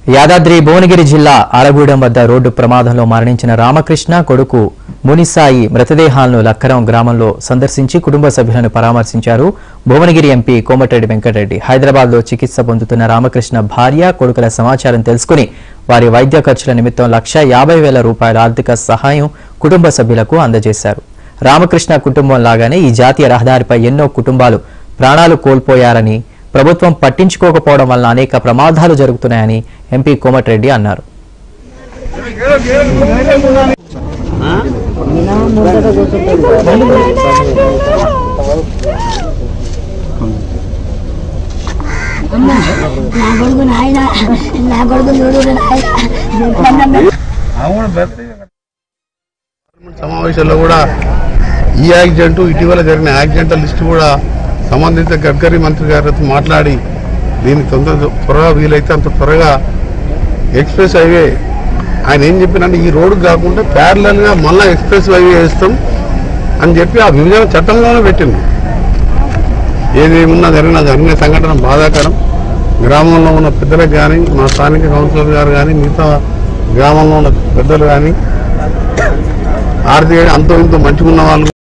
యాదాద్రి భువనగిరి జిల్లా ఆలగూడెం వద్ద రోడ్డు ప్రమాదంలో మరణించిన రామకృష్ణ కొడుకు మునిసాయి మృతదేహాలను లక్కరం గ్రామంలో సందర్శించి కుటుంబ సభ్యులను పరామర్శించారు భువనగిరి ఎంపీ కోమటిరెడ్డి వెంకటరెడ్డి హైదరాబాద్ లో చికిత్స పొందుతున్న రామకృష్ణ భార్య కొడుకుల సమాచారం తెలుసుకుని వారి వైద్య ఖర్చుల నిమిత్తం లక్ష యాభై వేల రూపాయల ఆర్థిక సహాయం కుటుంబ సభ్యులకు అందజేశారు రామకృష్ణ కుటుంబం లాగానే ఈ జాతీయ రహదారిపై ఎన్నో కుటుంబాలు ప్రాణాలు కోల్పోయారని ప్రభుత్వం పట్టించుకోకపోవడం వలన అనేక ప్రమాదాలు జరుగుతున్నాయని ఎంపీ కోమటిరెడ్డి అన్నారు నా కొడుకు నాయన నా కొడుకు చూడు నాయన సమావేశంలో కూడా ఈ యాక్సిడెంట్ ఇటీవల జరిగిన యాక్సిడెంట్ల లిస్టు కూడా సంబంధిత గడ్కరీ మంత్రి గారితో మాట్లాడి దీన్ని తొందర త్వరగా వీలైతే అంత త్వరగా ఎక్స్ప్రెస్ హైవే ఆయన ఏం చెప్పినంటే ఈ రోడ్డు కాకుండా ప్యారలల్ గా మళ్ళా ఎక్స్ప్రెస్ హైవే వేస్తాం అని చెప్పి ఆ విభజన చట్టంలోనే పెట్టింది ఏది ఉన్నా జరిగిన జరిగిన సంఘటన బాధాకరం గ్రామంలో ఉన్న పెద్దలకు కానీ మా స్థానిక కౌన్సిలర్ గారు కానీ మిగతా గ్రామంలో ఉన్న పెద్దలు కానీ ఆర్థికంగా అంతో ఇంతో మంచిగా ఉన్న వాళ్ళు